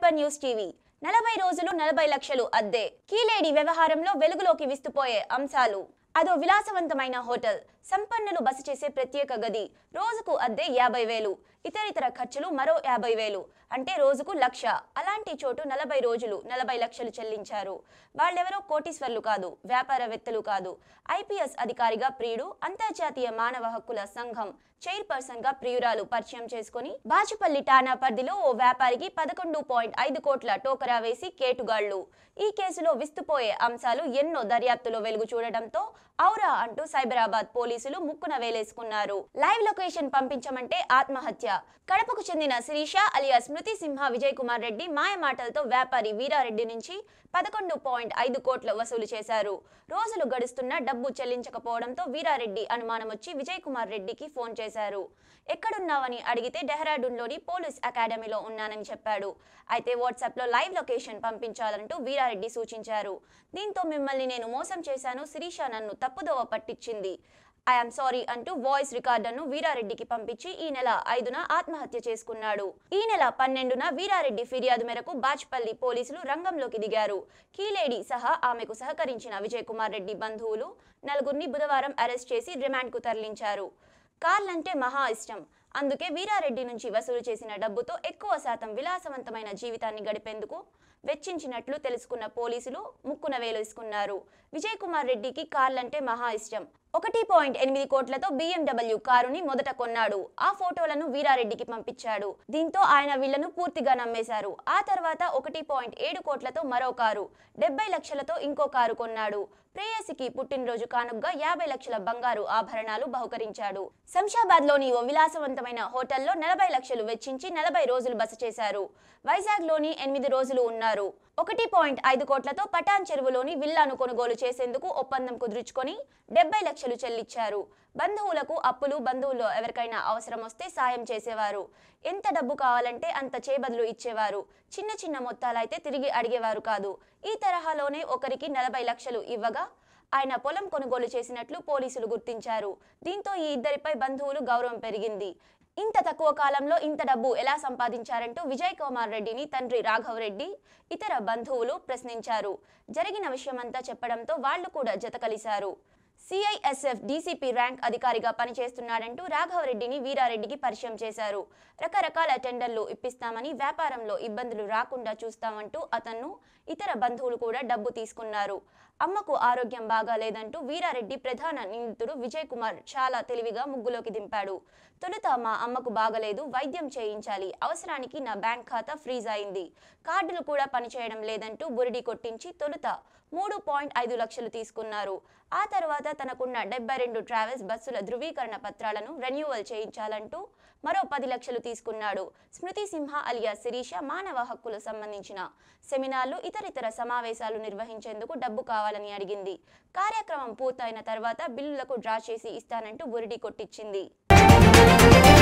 cyber news TV నలభై రోజులు నలభై లక్షలు అద్దె కీలేడి వ్యవహారంలో వెలుగులోకి విస్తుపోయే అంశాలు అదో విలాసవంతమైన హోటల్ సంపన్నులు బస చేసే ప్రత్యేక గది రోజుకు అద్దె యాభై వేలు ఇతరితర ఖర్చులు మరో యాభై వేలు అంటే రోజుకు లక్ష అలాంటి చోటు నలభై రోజులు నలభై లక్షలు చెల్లించారు వాళ్ళెవరో కోటీశ్వర్లు కాదు వ్యాపారవేత్తలు కాదు ఐపీఎస్ అధికారిగా ప్రియుడు అంతర్జాతీయ మానవ హక్కుల సంఘం చైర్పర్సన్ గా ప్రియురాలు పరిచయం చేసుకుని బాచుపల్లి ఠాణా పరిధిలో ఓ వ్యాపారికి పదకొండు పాయింట్ ఐదు కోట్ల టోకరా వేసి కేటుగాళ్లు ఈ కేసులో విస్తుపోయే అంశాలు ఎన్నో దర్యాప్తులో వెలుగు చూడటంతో ఔరా అంటూ సైబరాబాద్ పోలీసులు ముక్కున వేలేసుకున్నారు లైవ్ లొకేషన్ పంపించమంటే ఆత్మహత్య కడపకు చెందిన శిరీష అలియా స్మృతి సింహ విజయ్ కుమార్ రెడ్డి మాయ మాటలతో వ్యాపారి వీరారెడ్డి నుంచి పదకొండు పాయింట్ ఐదు కోట్ల వసూలు చేశారు రోజులు గడుస్తున్నా డబ్బు చెల్లించకపోవడంతో వీరారెడ్డి అనుమానం వచ్చి విజయ్ కుమార్ రెడ్డికి ఫోన్ చేశారు ఎక్కడున్నావని అడిగితే డెహ్రాడూన్లోని పోలీస్ అకాడమీలో ఉన్నానని చెప్పాడు అయితే వాట్సాప్లో లైవ్ లొకేషన్ పంపించాలంటూ వీరారెడ్డి సూచించారు దీంతో మిమ్మల్ని నేను మోసం చేశాను శిరీష నన్ను తప్పుదోవ పట్టించింది ఐఎమ్ సారీ అంటూ వాయిస్ రికార్డర్ను వీరారెడ్డికి పంపించి ఈ నెల ఐదున ఆత్మహత్య చేసుకున్నాడు ఈ నెల పన్నెండున వీరారెడ్డి ఫిర్యాదు మేరకు బాచ్పల్లి పోలీసులు రంగంలోకి దిగారు కీలేడి సహా ఆమెకు సహకరించిన విజయ్ కుమార్ రెడ్డి బంధువులు నలుగురిని బుధవారం అరెస్ట్ చేసి రిమాండ్కు తరలించారు కార్లంటే మహా ఇష్టం అందుకే వీరారెడ్డి నుంచి వసూలు చేసిన డబ్బుతో ఎక్కువ శాతం విలాసవంతమైన జీవితాన్ని గడిపేందుకు వెచ్చించినట్లు తెలుసుకున్న పోలీసులు ముక్కున వేలేసుకున్నారు విజయ్ కుమార్ రెడ్డికి కార్లంటే మహా ఇష్టం ఒకటి పాయింట్ ఎనిమిది కోట్లతో BMW కారుని మొదట కొన్నాడు ఆ ఫోటోలను వీరారెడ్డికి పంపించాడు దీంతో ఆయన వీళ్లను పూర్తిగా నమ్మేశారు ఆ తర్వాత ఒకటి పాయింట్ ఏడు కోట్లతో మరో కారు డెబ్బై లక్షలతో ఇంకో కారు కొన్నాడు ప్రేయసికి పుట్టినరోజు కానుగ్గా యాభై లక్షల బంగారు ఆభరణాలు బహుకరించాడు శంషాబాద్ లోని ఓ విలాసవంతమైన హోటల్లో నలభై లక్షలు వెచ్చించి నలభై రోజులు బస చేశారు వైజాగ్ లోని ఎనిమిది రోజులు ఉన్నారు ఒకటి పాయింట్ ఐదు కోట్లతో పటాన్ చెరువులోని విల్లాను కొనుగోలు చేసేందుకు ఒప్పందం కుదుర్చుకొని డెబ్బై లక్షలు చెల్లించారు బంధువులకు అప్పులు బంధువుల్లో ఎవరికైనా అవసరం వస్తే సాయం చేసేవారు ఎంత డబ్బు కావాలంటే అంత చేబదులు ఇచ్చేవారు చిన్న చిన్న మొత్తాలైతే తిరిగి అడిగేవారు కాదు ఈ తరహాలోనే ఒకరికి నలభై లక్షలు ఇవ్వగా ఆయన పొలం కొనుగోలు చేసినట్లు పోలీసులు గుర్తించారు దీంతో ఈ ఇద్దరిపై బంధువులు గౌరవం పెరిగింది ఇంత తక్కువ కాలంలో ఇంత డబ్బు ఎలా సంపాదించారంటూ విజయ్ కుమార్ రెడ్డిని తండ్రి రాఘవ్ రెడ్డి ఇతర బంధువులు ప్రశ్నించారు జరిగిన విషయమంతా చెప్పడంతో వాళ్లు కూడా జత కలిశారు సిఐఎస్ఎఫ్ డీసీపీ ర్యాంక్ అధికారిగా పనిచేస్తున్నాడంటూ రాఘవరెడ్డిని వీరారెడ్డికి పరిచయం చేశారు రకరకాల టెండర్లు ఇప్పిస్తామని వ్యాపారంలో ఇబ్బందులు రాకుండా చూస్తామంటూ అతన్ను ఇతర బంధువులు కూడా డబ్బు తీసుకున్నారు అమ్మకు ఆరోగ్యం బాగాలేదంటూ వీరారెడ్డి ప్రధాన నిందితుడు విజయ్ కుమార్ చాలా తెలివిగా ముగ్గులోకి దింపాడు తొలుత మా అమ్మకు బాగలేదు వైద్యం చేయించాలి అవసరానికి నా బ్యాంక్ ఖాతా ఫ్రీజ్ అయింది కార్డులు కూడా పనిచేయడం లేదంటూ బురిడి కొట్టించి తొలుత మూడు పాయింట్ ఐదు లక్షలు తీసుకున్నారు ఆ తర్వాత తనకున్న డెబ్బై రెండు ట్రావెల్స్ బస్సుల ధృవీకరణ పత్రాలను రెన్యువల్ చేయించాలంటూ మరో పది లక్షలు తీసుకున్నాడు స్మృతి సింహ అలియా శిరీష మానవ హక్కులు సంబంధించిన సెమినార్లు ఇతరితర సమావేశాలు నిర్వహించేందుకు డబ్బు కావాలని అడిగింది కార్యక్రమం పూర్తయిన తర్వాత బిల్లులకు డ్రా చేసి ఇస్తానంటూ బురిడి కొట్టించింది